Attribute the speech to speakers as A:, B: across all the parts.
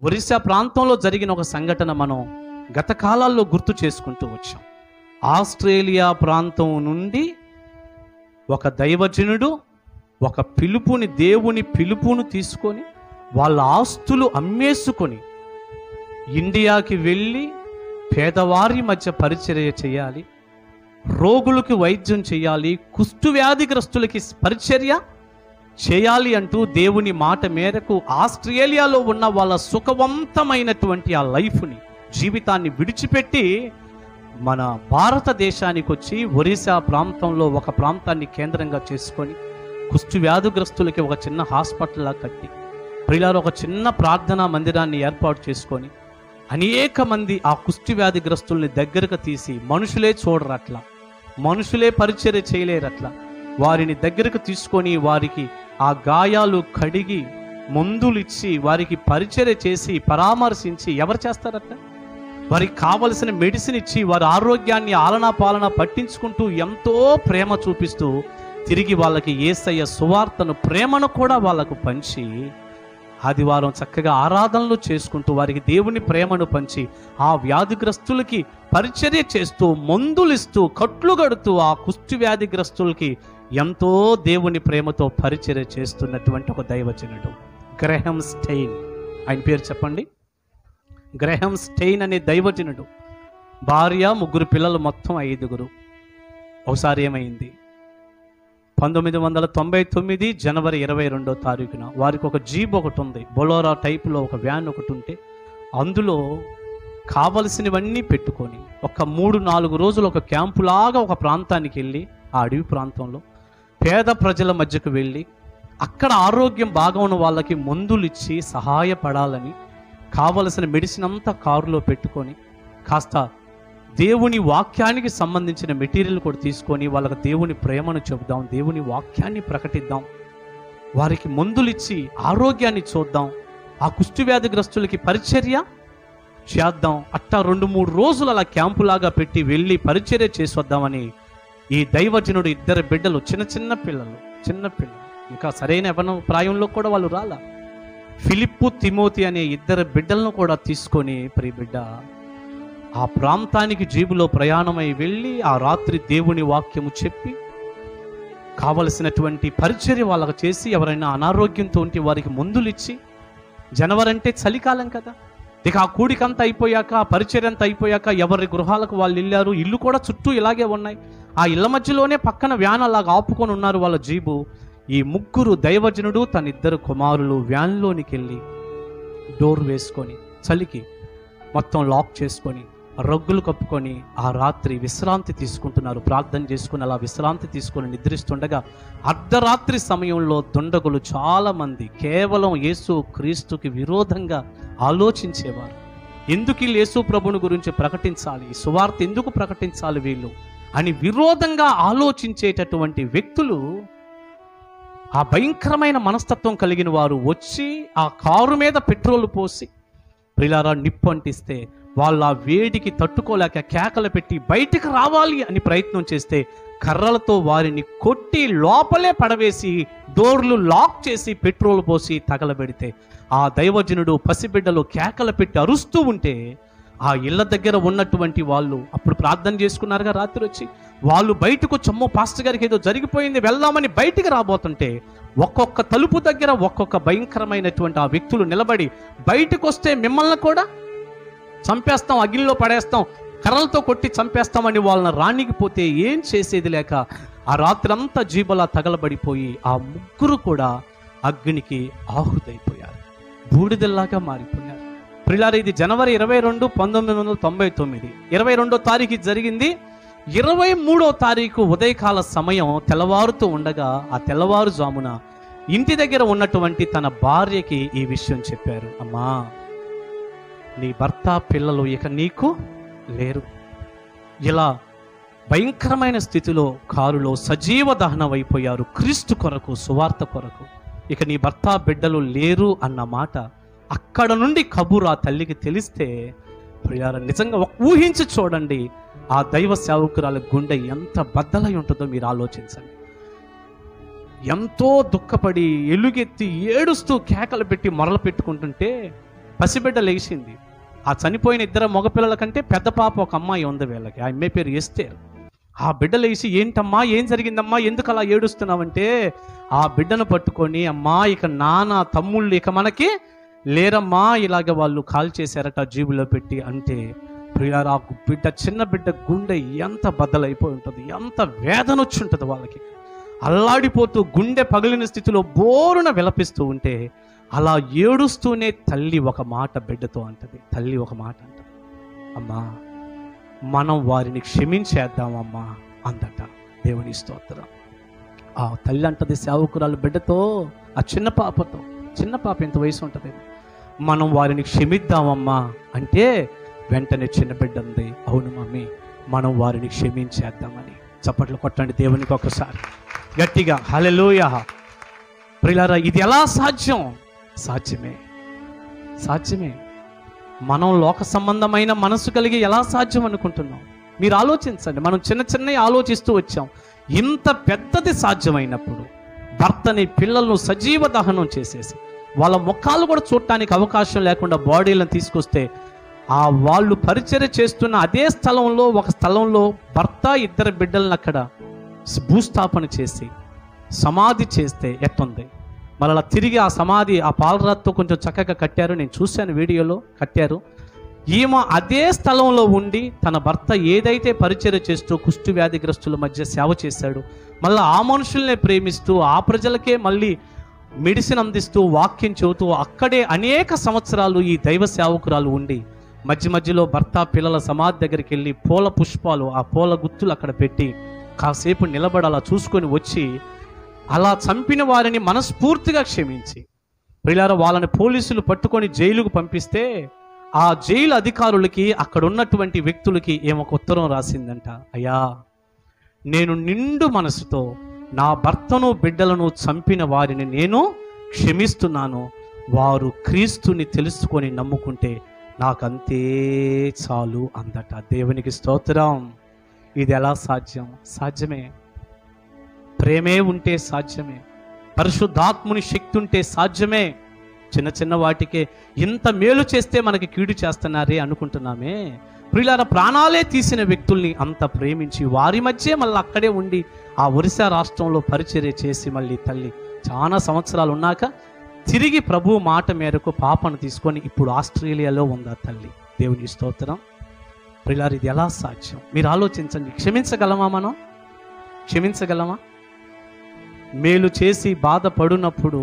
A: ఒరిస్సా ప్రాంతంలో జరిగిన ఒక సంఘటన మనం గత కాలాల్లో గుర్తు చేసుకుంటూ వచ్చాం ఆస్ట్రేలియా ప్రాంతం నుండి ఒక దైవజనుడు ఒక పిలుపుని దేవుని పిలుపును తీసుకొని వాళ్ళ ఆస్తులు అమ్మేసుకొని ఇండియాకి వెళ్ళి పేదవారి మధ్య పరిచర్య చేయాలి రోగులకు వైద్యం చేయాలి కుష్టు వ్యాధిగ్రస్తులకి పరిచర్య చేయాలి అంటూ దేవుని మాట మేరకు ఆస్ట్రేలియాలో ఉన్న వాళ్ళ సుఖవంతమైనటువంటి ఆ లైఫ్ని జీవితాన్ని విడిచిపెట్టి మన భారతదేశానికి వచ్చి ఒరిస్సా ప్రాంతంలో ఒక ప్రాంతాన్ని కేంద్రంగా చేసుకొని కుష్టు వ్యాధిగ్రస్తులకి ఒక చిన్న హాస్పిటల్లా కట్టి ప్రియులారు ఒక చిన్న ప్రార్థనా మందిరాన్ని ఏర్పాటు చేసుకొని అనేక మంది ఆ కుష్టి వ్యాధిగ్రస్తుల్ని దగ్గరకు తీసి మనుషులే చూడరు అట్లా మనుషులే పరిచర్య చేయలేరు అట్లా వారిని దగ్గరకు తీసుకొని వారికి ఆ గాయాలు కడిగి మందులు ఇచ్చి వారికి పరిచర్య చేసి పరామర్శించి ఎవరు చేస్తారట్లా వారికి కావలసిన మెడిసిన్ ఇచ్చి వారి ఆరోగ్యాన్ని ఆలనా పాలన పట్టించుకుంటూ ఎంతో ప్రేమ చూపిస్తూ తిరిగి వాళ్ళకి ఏసయ్య సువార్తను ప్రేమను కూడా వాళ్ళకు పంచి ఆదివారం చక్కగా ఆరాధనలు చేసుకుంటూ వారికి దేవుని ప్రేమను పంచి ఆ వ్యాధిగ్రస్తులకి పరిచర్య చేస్తూ మందులిస్తూ కట్లు కడుతూ ఆ కుష్టి వ్యాధిగ్రస్తులకి ఎంతో దేవుని ప్రేమతో పరిచర్య చేస్తున్నటువంటి ఒక దైవజనుడు గ్రహం స్టెయిన్ ఆయన పేరు చెప్పండి గ్రహం స్టెయిన్ అనే దైవజనుడు భార్య ముగ్గురు పిల్లలు మొత్తం ఐదుగురు ఒకసారి ఏమైంది పంతొమ్మిది వందల తొంభై తొమ్మిది జనవరి ఇరవై రెండో తారీఖున వారికి ఒక జీప్ ఒకటి ఉంది బొలోరా టైపులో ఒక వ్యాన్ ఒకటి ఉంటే అందులో కావలసినవన్నీ పెట్టుకొని ఒక మూడు నాలుగు రోజులు ఒక క్యాంపులాగా ఒక ప్రాంతానికి వెళ్ళి ఆ అడవి ప్రాంతంలో పేద ప్రజల మధ్యకు వెళ్ళి అక్కడ ఆరోగ్యం బాగా ఉన్న వాళ్ళకి మందులు ఇచ్చి సహాయపడాలని కావలసిన మెడిసిన్ అంతా కారులో పెట్టుకొని కాస్త దేవుని వాక్యానికి సంబంధించిన మెటీరియల్ కూడా తీసుకొని వాళ్ళకి దేవుని ప్రేమను చెబుదాం దేవుని వాక్యాన్ని ప్రకటిద్దాం వారికి మందులు ఇచ్చి ఆరోగ్యాన్ని చూద్దాం ఆ కుష్టి వ్యాధిగ్రస్తులకి పరిచర్య చేద్దాం అట్టా రెండు మూడు రోజులు అలా క్యాంపులాగా పెట్టి వెళ్ళి పరిచర్య చేసి వద్దామని ఈ దైవజనుడు ఇద్దరు బిడ్డలు చిన్న చిన్న పిల్లలు చిన్న పిల్లలు ఇంకా సరైన యవన ప్రాయంలో కూడా వాళ్ళు రాలా ఫిలిప్పు తిమోతి అనే ఇద్దరు బిడ్డలను కూడా తీసుకొని ప్రియ బిడ్డ ఆ ప్రాంతానికి జీబులో ప్రయాణమై వెళ్ళి ఆ రాత్రి దేవుని వాక్యము చెప్పి కావలసినటువంటి పరిచర్య వాళ్ళకు చేసి ఎవరైనా అనారోగ్యంతో ఉంటే వారికి మందులు ఇచ్చి జనవరి అంటే చలికాలం కదా ఇక ఆ కూడికంతా అయిపోయాక ఆ పరిచర్య అంతా అయిపోయాక ఎవరి గృహాలకు వాళ్ళు వెళ్ళారు ఇల్లు కూడా చుట్టూ ఇలాగే ఉన్నాయి ఆ ఇళ్ళ మధ్యలోనే పక్కన వ్యాన్ అలాగా ఆపుకొని ఉన్నారు వాళ్ళ జీబు ఈ ముగ్గురు దైవజనుడు తన ఇద్దరు కుమారులు వ్యాన్లోనికి వెళ్ళి డోర్ వేసుకొని చలికి మొత్తం లాక్ చేసుకొని రగ్గులు కప్పుకొని ఆ రాత్రి విశ్రాంతి తీసుకుంటున్నారు ప్రార్థన చేసుకుని అలా విశ్రాంతి తీసుకొని నిద్రిస్తుండగా అర్ధరాత్రి సమయంలో దుండగులు చాలా మంది కేవలం యేసు క్రీస్తుకి విరోధంగా ఆలోచించేవారు ఎందుకు వీళ్ళు యేసు ప్రభుని గురించి ప్రకటించాలి ఈ సువార్త ఎందుకు ప్రకటించాలి వీళ్ళు అని విరోధంగా ఆలోచించేటటువంటి వ్యక్తులు ఆ భయంకరమైన మనస్తత్వం కలిగిన వారు వచ్చి ఆ కారు మీద పెట్రోల్ పోసి ప్రిలారా నిప్పు అంటిస్తే వాళ్ళ ఆ వేడికి తట్టుకోలేక కేకలు పెట్టి బయటికి రావాలి అని ప్రయత్నం చేస్తే కర్రలతో వారిని కొట్టి లోపలే పడవేసి డోర్లు లాక్ చేసి పెట్రోల్ పోసి తగలబెడితే ఆ దైవజనుడు పసిబిడ్డలు కేకలు పెట్టి అరుస్తూ ఉంటే ఆ ఇళ్ళ దగ్గర ఉన్నటువంటి వాళ్ళు అప్పుడు ప్రార్థన చేసుకున్నారుగా రాత్రి వచ్చి వాళ్ళు బయటకు చమ్మో పాస్టర్ గారికి ఏదో జరిగిపోయింది వెళ్దామని బయటికి రాబోతుంటే ఒక్కొక్క తలుపు దగ్గర ఒక్కొక్క భయంకరమైనటువంటి ఆ వ్యక్తులు నిలబడి బయటకు వస్తే మిమ్మల్ని కూడా చంపేస్తాం అగ్నిలో పడేస్తాం కర్రలతో కొట్టి చంపేస్తామని వాళ్ళని రానికి పోతే ఏం చేసేది లేక ఆ రాత్రంతా జీబలా తగలబడిపోయి ఆ ముగ్గురు కూడా అగ్నికి ఆహుతైపోయారు బూడిదల్లాగా మారిపోయారు ప్రిలారి ఇది జనవరి ఇరవై రెండు పంతొమ్మిది వందల తొంభై తొమ్మిది ఇరవై రెండో తారీఖు ఇది జరిగింది ఇరవై మూడో తారీఖు ఉదయకాల సమయం తెల్లవారుతూ ఉండగా ఆ తెల్లవారుజామున ఇంటి దగ్గర ఉన్నటువంటి తన భార్యకి ఈ విషయం చెప్పారు అమ్మా నీ భర్త పిల్లలు ఇక నీకు లేరు ఇలా భయంకరమైన స్థితిలో కారులో సజీవ దహనం అయిపోయారు క్రీస్తు కొరకు సువార్త కొరకు ఇక నీ భర్త బిడ్డలు లేరు అన్న మాట అక్కడ నుండి కబురు ఆ తల్లికి తెలిస్తే ప్రియార నిజంగా ఒక- ఊహించి చూడండి ఆ దైవ సేవకురాల గుండె ఎంత బద్దలై ఉంటుందో మీరు ఆలోచించండి ఎంతో దుఃఖపడి ఎలుగెత్తి ఏడుస్తూ కేకలు పెట్టి మొరలు పెట్టుకుంటుంటే పసిబిడ్డ లేచింది ఆ చనిపోయిన ఇద్దరు మగపిల్లల కంటే పెద్ద పాప ఒక అమ్మాయి ఉంది వీళ్ళకి ఆ అమ్మాయి పేరు ఎస్తేర్ ఆ బిడ్డ లేచి ఏంటమ్మా ఏం జరిగిందమ్మా ఎందుకు అలా ఏడుస్తున్నావంటే ఆ బిడ్డను పట్టుకొని అమ్మా ఇక నాన్న తమ్ముళ్ళు ఇక మనకి లేరమ్మా ఇలాగ వాళ్ళు కాల్ చేశారట జీబులో పెట్టి అంటే ప్రియారా ఆ బిడ్డ చిన్న బిడ్డ గుండె ఎంత బద్దలైపోయి ఉంటుంది ఎంత వేదన వచ్చి ఉంటుంది వాళ్ళకి అల్లాడిపోతూ గుండె పగిలిన స్థితిలో బోరున విలపిస్తూ ఉంటే అలా ఏడుస్తూనే తల్లి ఒక మాట బిడ్డతో అంటది తల్లి ఒక మాట అంటది అమ్మా మనం వారిని క్షమించేద్దామమ్మా అందట దేవుని స్తోత్రం ఆ తల్లి అంటది సేవకురాలు బిడ్డతో ఆ చిన్న పాపతో చిన్న పాప ఎంత వయసు ఉంటుంది మనం వారిని క్షమిద్దామమ్మా అంటే వెంటనే చిన్న బిడ్డ ఉంది అవును మమ్మీ మనం వారిని క్షమించేద్దామని చప్పట్లు కొట్టండి దేవునికి ఒకసారి గట్టిగా హలెలూయ ప్రిలారా ఇది ఎలా సాధ్యం సాధ్యమే సాధ్యమే మనం లోక సంబంధమైన మనసు కలిగి ఎలా సాధ్యం అనుకుంటున్నాం మీరు ఆలోచించండి మనం చిన్న చిన్నవి ఆలోచిస్తూ వచ్చాం ఇంత పెద్దది సాధ్యమైనప్పుడు భర్తని పిల్లలను సజీవ దహనం చేసేసి వాళ్ళ ముఖాలు కూడా చూడటానికి అవకాశం లేకుండా బాడీలను తీసుకొస్తే ఆ వాళ్ళు పరిచర్య చేస్తున్న అదే స్థలంలో ఒక స్థలంలో భర్త ఇద్దరు బిడ్డలను అక్కడ భూస్థాపన చేసి సమాధి చేస్తే ఎట్టుంది మళ్ళీ తిరిగి ఆ సమాధి ఆ పాలరాత్తో కొంచెం చక్కగా కట్టారు నేను చూశాను వీడియోలో కట్టారు ఈమె అదే స్థలంలో ఉండి తన భర్త ఏదైతే పరిచర్య చేస్తూ కుష్టు వ్యాధిగ్రస్తుల మధ్య సేవ చేశాడు మళ్ళీ ఆ మనుషుల్నే ప్రేమిస్తూ ఆ ప్రజలకే మళ్ళీ మెడిసిన్ అందిస్తూ వాక్యం చెబుతూ అక్కడే అనేక సంవత్సరాలు ఈ దైవ సేవకురాలు ఉండి మధ్య మధ్యలో భర్త పిల్లల సమాధి దగ్గరికి వెళ్ళి పూల పుష్పాలు ఆ పూల గుత్తులు అక్కడ పెట్టి కాసేపు నిలబడి అలా చూసుకొని వచ్చి అలా చంపిన వారిని మనస్ఫూర్తిగా క్షమించి ప్రిలార వాళ్ళని పోలీసులు పట్టుకొని జైలుకు పంపిస్తే ఆ జైలు అధికారులకి అక్కడ ఉన్నటువంటి వ్యక్తులకి ఏమొక ఉత్తరం రాసిందంట అయ్యా నేను నిండు మనసుతో నా భర్తను బిడ్డలను చంపిన వారిని నేను క్షమిస్తున్నాను వారు క్రీస్తుని తెలుసుకొని నమ్ముకుంటే నాకంతే చాలు అందట దేవునికి స్తోత్రం ఇది ఎలా సాధ్యం సాధ్యమే ప్రేమే ఉంటే సాధ్యమే పరిశుద్ధాత్ముని శక్తి ఉంటే సాధ్యమే చిన్న చిన్న వాటికే ఇంత మేలు చేస్తే మనకి కీడు చేస్తున్నారే అనుకుంటున్నామే ప్రియులార ప్రాణాలే తీసిన వ్యక్తుల్ని అంత ప్రేమించి వారి మధ్య మళ్ళీ అక్కడే ఉండి ఆ ఒరిస్సా రాష్ట్రంలో పరిచర్య చేసి మళ్ళీ తల్లి చాలా సంవత్సరాలు ఉన్నాక తిరిగి ప్రభు మాట మేరకు పాపను తీసుకొని ఇప్పుడు ఆస్ట్రేలియాలో ఉందా తల్లి దేవుని స్తోత్రం ప్రియులార ఇది ఎలా సాధ్యం మీరు ఆలోచించండి క్షమించగలమా మనం క్షమించగలమా మేలు చేసి బాధపడినప్పుడు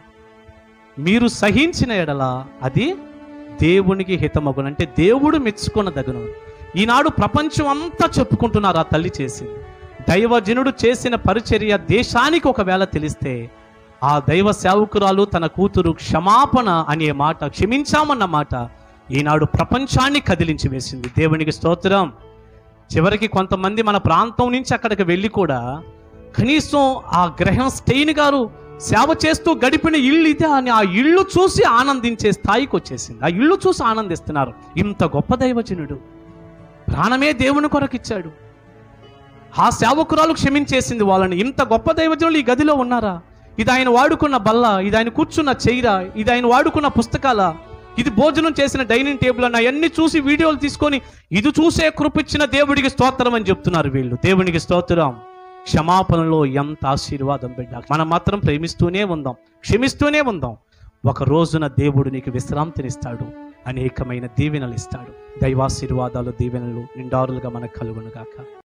A: మీరు సహించిన ఎడల అది దేవునికి హితమగును అంటే దేవుడు మెచ్చుకున్న దగును ఈనాడు ప్రపంచం అంతా చెప్పుకుంటున్నారు ఆ తల్లి చేసింది దైవజనుడు చేసిన పరిచర్య దేశానికి ఒకవేళ తెలిస్తే ఆ దైవ సేవకురాలు తన కూతురు క్షమాపణ అనే మాట క్షమించామన్న మాట ఈనాడు ప్రపంచాన్ని కదిలించి వేసింది దేవునికి స్తోత్రం చివరికి కొంతమంది మన ప్రాంతం నుంచి అక్కడికి వెళ్ళి కూడా కనీసం ఆ గ్రహం స్టెయిన్ గారు సేవ చేస్తూ గడిపిన ఇల్లు ఇదే అని ఆ ఇల్లు చూసి ఆనందించే స్థాయికి వచ్చేసింది ఆ ఇల్లు చూసి ఆనందిస్తున్నారు ఇంత గొప్ప దైవజనుడు ప్రాణమే దేవుని కొరకిచ్చాడు ఆ సేవకురాలు క్షమించేసింది వాళ్ళని ఇంత గొప్ప దైవజనులు ఈ గదిలో ఉన్నారా ఇది ఆయన వాడుకున్న బల్ల ఇది ఆయన కూర్చున్న చైర ఇది ఆయన వాడుకున్న పుస్తకాల ఇది భోజనం చేసిన డైనింగ్ టేబుల్ అన్న అవన్నీ చూసి వీడియోలు తీసుకొని ఇది చూసే కృపిచ్చిన దేవుడికి స్తోత్రం అని చెప్తున్నారు వీళ్ళు దేవునికి స్తోత్రం క్షమాపణలో ఎంత ఆశీర్వాదం బిడ్డ మనం మాత్రం ప్రేమిస్తూనే ఉందాం క్షమిస్తూనే ఉందాం ఒక రోజున దేవుడు నీకు విశ్రాంతినిస్తాడు అనేకమైన దీవెనలు ఇస్తాడు దైవాశీర్వాదాలు దీవెనలు నిండారులుగా మనకు కలుగును గాక